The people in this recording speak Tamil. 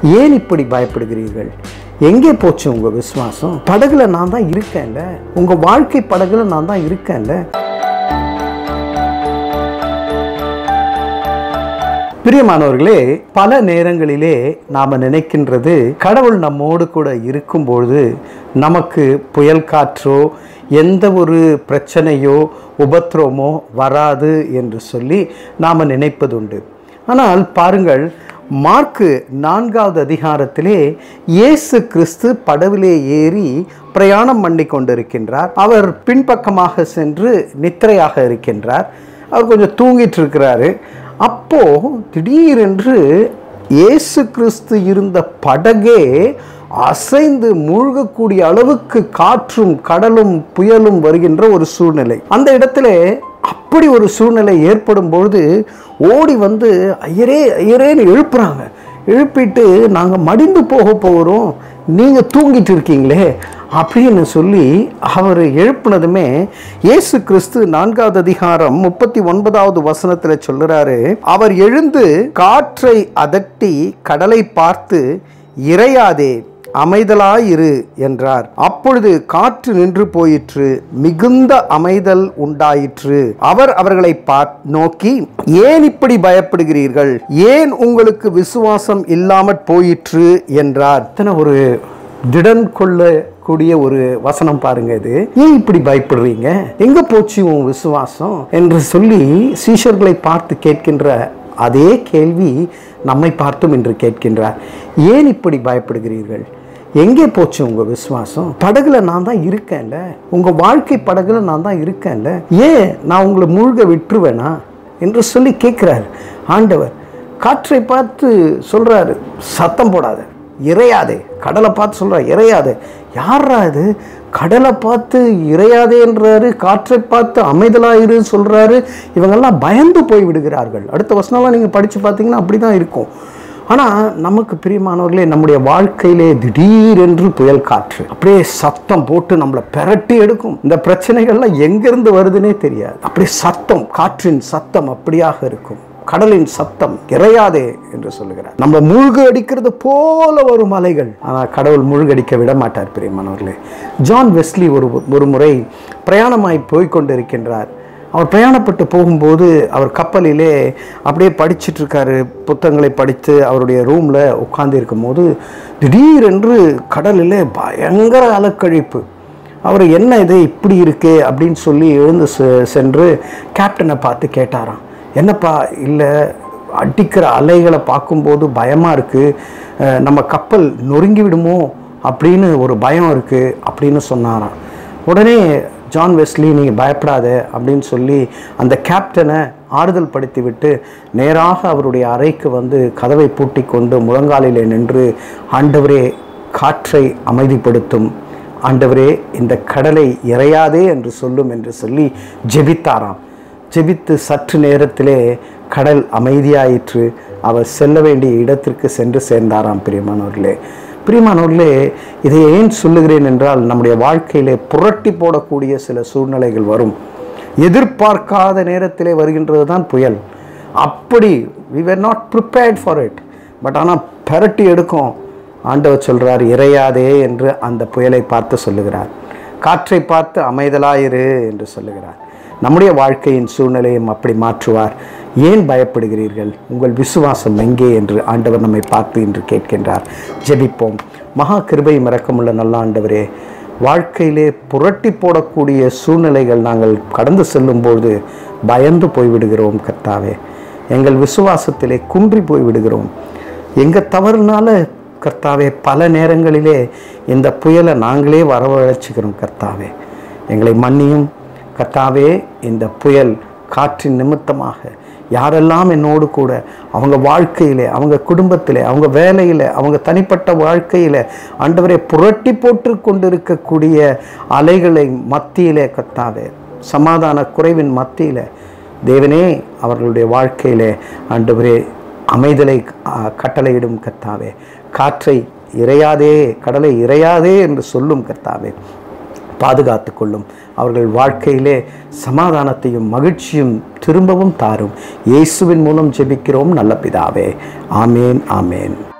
ஏன் இப்படி பயப்படுகிறீர்கள் எங்கே போச்சு உங்க விசுவாசம் படகுல நான் தான் இருக்கேன்ல உங்க வாழ்க்கை படகுல நான் தான் இருக்கேன்ல பிரியமானவர்களே பல நேரங்களிலே நாம் நினைக்கின்றது கடவுள் நம்மோடு கூட இருக்கும்பொழுது நமக்கு புயல் காற்றோ எந்த ஒரு பிரச்சனையோ உபத்திரமோ வராது என்று சொல்லி நாம் நினைப்பதுண்டு ஆனால் பாருங்கள் மார்க்கு நான்காவது அதிகாரத்திலே இயேசு கிறிஸ்து படவிலே ஏறி பிரயாணம் பண்ணி கொண்டிருக்கின்றார் அவர் பின்பக்கமாக சென்று நித்திரையாக இருக்கின்றார் அவர் கொஞ்சம் தூங்கிட்டு இருக்கிறாரு அப்போ திடீரென்று இயேசு கிறிஸ்து இருந்த படகே அசைந்து மூழ்கக்கூடிய அளவுக்கு காற்றும் கடலும் புயலும் வருகின்ற ஒரு சூழ்நிலை அந்த இடத்துல அப்படி ஒரு சூழ்நிலை ஏற்படும் பொழுது ஓடி வந்து ஐயரே ஐயரேன்னு எழுப்புறாங்க எழுப்பிட்டு நாங்கள் மடிந்து போக போகிறோம் நீங்கள் தூங்கிட்டு இருக்கீங்களே அப்படின்னு சொல்லி அவர் எழுப்புனதுமே இயேசு கிறிஸ்து நான்காவது அதிகாரம் முப்பத்தி ஒன்பதாவது வசனத்தில் சொல்லுறாரு அவர் எழுந்து காற்றை அதட்டி கடலை பார்த்து இறையாதே அமைதலாயிரு என்றார் அப்பொழுது காற்று நின்று போயிற்று மிகுந்த அமைதல் உண்டாயிற்று அவர் அவர்களை பார் நோக்கி ஏன் இப்படி பயப்படுகிறீர்கள் ஏன் உங்களுக்கு விசுவாசம் இல்லாமற் போயிற்று என்றார் இத்தனை ஒரு திடன் கொள்ள கூடிய ஒரு வசனம் பாருங்க இது ஏன் இப்படி பயப்படுறீங்க எங்க போச்சு உன் விசுவாசம் என்று சொல்லி சீஷர்களை பார்த்து கேட்கின்ற அதே கேள்வி நம்மை பார்த்தும் என்று கேட்கின்றார் ஏன் இப்படி பயப்படுகிறீர்கள் எங்கே போச்சு உங்க விசுவாசம் படகுல நான் தான் இருக்கேன்ல உங்க வாழ்க்கை படகுல நான் தான் இருக்கேன்ல ஏன் நான் உங்களை மூழ்க விட்டுருவேனா என்று சொல்லி கேட்கிறார் ஆண்டவர் காற்றை பார்த்து சொல்றாரு சத்தம் போடாத இறையாதே கடலை பார்த்து சொல்கிறார் இறையாதே யாரா இது கடலை பார்த்து இறையாதேன்றாரு காற்றை பார்த்து அமைதலாயிரு சொல்கிறாரு இவங்கெல்லாம் பயந்து போய் விடுகிறார்கள் அடுத்த வசனம்லாம் நீங்கள் படித்து பார்த்தீங்கன்னா அப்படி தான் இருக்கும் ஆனால் நமக்கு பிரியமானவர்களே நம்முடைய வாழ்க்கையிலே திடீரென்று புயல் காற்று அப்படியே சத்தம் போட்டு நம்மளை பெரட்டி எடுக்கும் இந்த பிரச்சனைகள்லாம் எங்கேருந்து வருதுன்னே தெரியாது அப்படியே சத்தம் காற்றின் சத்தம் அப்படியாக இருக்கும் கடலின் சத்தம் இறையாதே என்று சொல்லுகிறார் நம்ம மூழ்கு அடிக்கிறது போல ஒரு மலைகள் ஆனால் கடவுள் மூழ்கடிக்க விட மாட்டார் பிரியமானவர்களே ஜான் வெஸ்லி ஒரு ஒரு முறை பிரயாணமாய் போய் கொண்டிருக்கின்றார் அவர் பிரயாணப்பட்டு போகும்போது அவர் கப்பலிலே அப்படியே படிச்சுட்டு இருக்காரு புத்தகங்களை படித்து அவருடைய ரூமில் உட்கார்ந்து இருக்கும்போது திடீரென்று கடலிலே பயங்கர அலக்கழிப்பு அவர் என்ன இது இப்படி இருக்கே அப்படின்னு சொல்லி எழுந்து செ- சென்று கேப்டனை பார்த்து கேட்டாராம் என்னப்பா இல்லை அடிக்கிற அலைகளை பார்க்கும்போது பயமாக இருக்குது நம்ம கப்பல் நொறுங்கி விடுமோ அப்படின்னு ஒரு பயம் இருக்குது அப்படின்னு சொன்னாராம் உடனே ஜான் வெஸ்லி நீங்கள் பயப்படாத அப்படின்னு சொல்லி அந்த கேப்டனை ஆறுதல் படுத்தி விட்டு நேராக அவருடைய அறைக்கு வந்து கதவை பூட்டி கொண்டு முழங்காலிலே நின்று ஆண்டவரே காற்றை அமைதிப்படுத்தும் ஆண்டவரே இந்த கடலை இறையாதே என்று சொல்லும் என்று சொல்லி ஜெபித்தாராம் ஜெபித்து சற்று நேரத்திலே கடல் அமைதியாயிற்று அவர் செல்ல வேண்டிய இடத்திற்கு சென்று சேர்ந்தாராம் பிரியமானவர்களே பிரியமானவர்களே இதை ஏன் சொல்லுகிறேன் என்றால் நம்முடைய வாழ்க்கையிலே புரட்டி போடக்கூடிய சில சூழ்நிலைகள் வரும் எதிர்பார்க்காத நேரத்திலே வருகின்றது தான் புயல் அப்படி we were not prepared for it but ஆனால் பெரட்டி எடுக்கும் ஆண்டவர் சொல்றார் இறையாதே என்று அந்த புயலை பார்த்து சொல்லுகிறார் காற்றை பார்த்து அமைதலாயிரு என்று சொல்லுகிறார் நம்முடைய வாழ்க்கையின் சூழ்நிலையும் அப்படி மாற்றுவார் ஏன் பயப்படுகிறீர்கள் உங்கள் விசுவாசம் எங்கே என்று ஆண்டவர் நம்மை பார்த்து இன்று கேட்கின்றார் ஜெபிப்போம் மகா கிருபை மறக்கமுள்ள நல்ல ஆண்டவரே வாழ்க்கையிலே புரட்டி போடக்கூடிய சூழ்நிலைகள் நாங்கள் கடந்து செல்லும்போது பயந்து போய்விடுகிறோம் கர்த்தாவே எங்கள் விசுவாசத்திலே குன்றி போய்விடுகிறோம் எங்கள் தவறுனால கர்த்தாவே பல நேரங்களிலே இந்த புயலை நாங்களே வரவழைச்சிக்கிறோம் கர்த்தாவே எங்களை மன்னியும் கர்த்தாவே இந்த புயல் காற்றின் நிமித்தமாக யாரெல்லாம் என்னோடு கூட அவங்க வாழ்க்கையிலே அவங்க குடும்பத்திலே அவங்க வேலையில் அவங்க தனிப்பட்ட வாழ்க்கையில் ஆண்டவரை புரட்டி போட்டு கொண்டிருக்கக்கூடிய அலைகளை மத்தியிலே கர்த்தாவே சமாதான குறைவின் மத்தியில் தேவனே அவர்களுடைய வாழ்க்கையிலே ஆண்டவரே அமைதலை ஆ, கட்டளையிடும் கர்த்தாவே காற்றை இறையாதே கடலை இறையாதே என்று சொல்லும் கர்த்தாவே பாதுகாத்து கொள்ளும் அவர்கள் வாழ்க்கையிலே சமாதானத்தையும் மகிழ்ச்சியும் திரும்பவும் தாரும் இயேசுவின் மூலம் ஜெபிக்கிறோம் நல்ல பிதாவே ஆமேன் ஆமேன்